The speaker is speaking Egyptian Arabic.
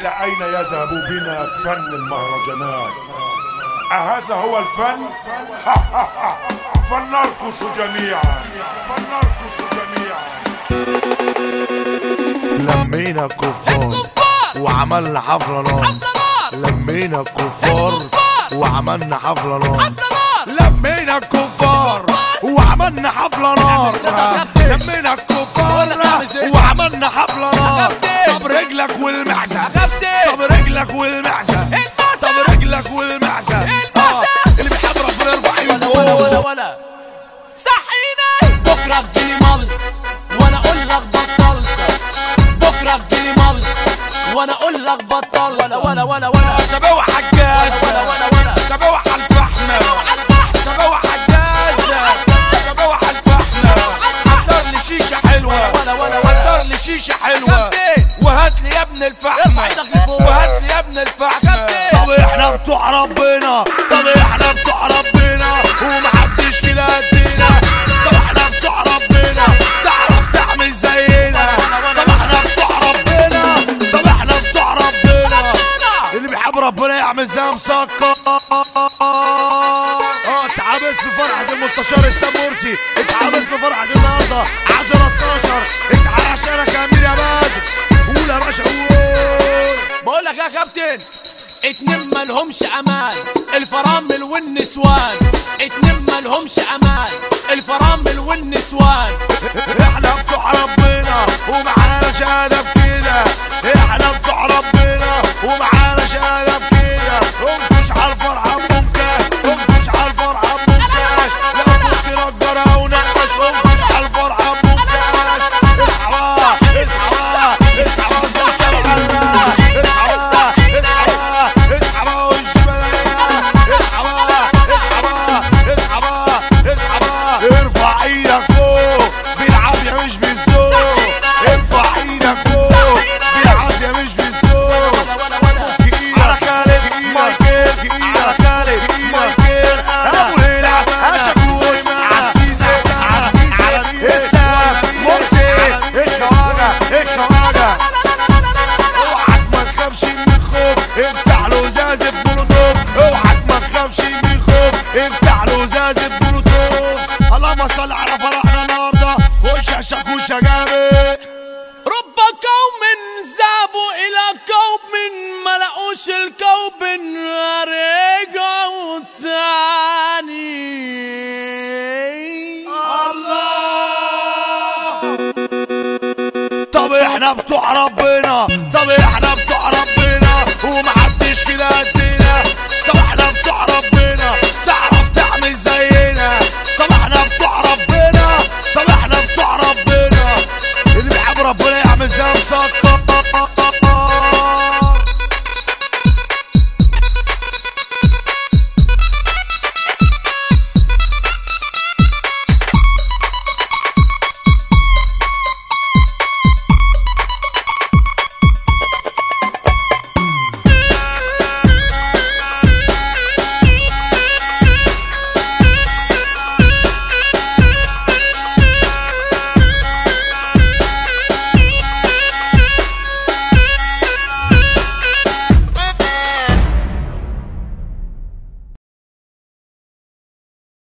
إلى أين يذهب بنا فن المهرجانات أهذا هو الفن؟ فلنرقص جميعا فلنرقص جميعا لمينا الكفار الكفار وعملنا حفلة نار حفلة نار لمينا الكفار الكفار وعملنا حفلة نار حفلة نار لمينا الكفار وعملنا حفلة نار لمينا الكفار وعملنا حفلة نار طب رجلك والمعزة غبتي طب رجلك والمعزة طب رجلك والمعزة آه، اللي بيحب ربنا يرفع ولا ولا ولا ايده ولا صحيني بكره تجيلي مال وانا اقول لك بطلت بكره تجيلي مال وانا اقول لك بطلت ولا ولا ولا ولا طب اوعى الجاز ولا ولا ولا طب اوعى الفحم طب اوعى الجاز طب اوعى الفحم حضر لي شيشه حلوه ولا ولا حضر لي شيشه حلوه كابتن. وهات لي يا ابن الفحم ارفع ايدك لفوق. وهات لي يا ابن الفحم كابتن. طب احنا بتوع ربنا طب احنا بتوع ربنا ومحدش كده قدنا طب احنا بتوع ربنا تعرف تعمل زينا طب احنا بتوع ربنا طب احنا بتوع ربنا اللي بيحب ربنا يعمل زي مسكر اه اتعبس بفرحة المستشار اسلام مرسي اتعبس بفرحة النهارده 10 12 اتعال عشانك يا امير يا بدر قول يا باشا قول بقول لك يا كابتن اتنين مالهمش امان الفرامل والنسوان اتنين مالهمش امان الفرامل والنسوان احنا بتوع ربنا ومعانا شهادة بكده احنا بتوع ربنا ومعانا شهادة بكده انكش على الفرحة بمكاش انكش على الفرحة بمكاش لو كنت نجار او نقاش انكش على الفرحة بمكاش اصحى بقى اصحى بقى اصحى بقى سلطان الله اصحى بقى اصحى بقى اصحى بقى والجبلية اصحى بقى اصحى بقى اصحى بقى اصحى بقى ارفع ايدك فوق بالعافية مش بالذوق ارفع ايدك فوق بالعافية مش بالذوق ولا ولا ولا على خالد مايكل على خالد مايكل ابو ليلى اشكوش عسيسة عسيسة اسلام مرسي الخواجة الخواجة اوعك ما تخافش من الخوف افتح له ازازة بلوتوف اوعك ما تخافش من الخوف افتح له ازازة بلوتوف اللهم صل على فرحنا النهارده خش يا شاكوشة جامد رب قوم ذهبوا الى قوم ما لقوش القوم رجعوا تاني طب احنا بتوع ربنا طب احنا بتوع ربنا ومحدش كده قدنا طب احنا بتوع ربنا تعرف تعمل زينا طب احنا بتوع ربنا طب احنا بتوع ربنا اللي بيحب ربنا يعمل زي مسكر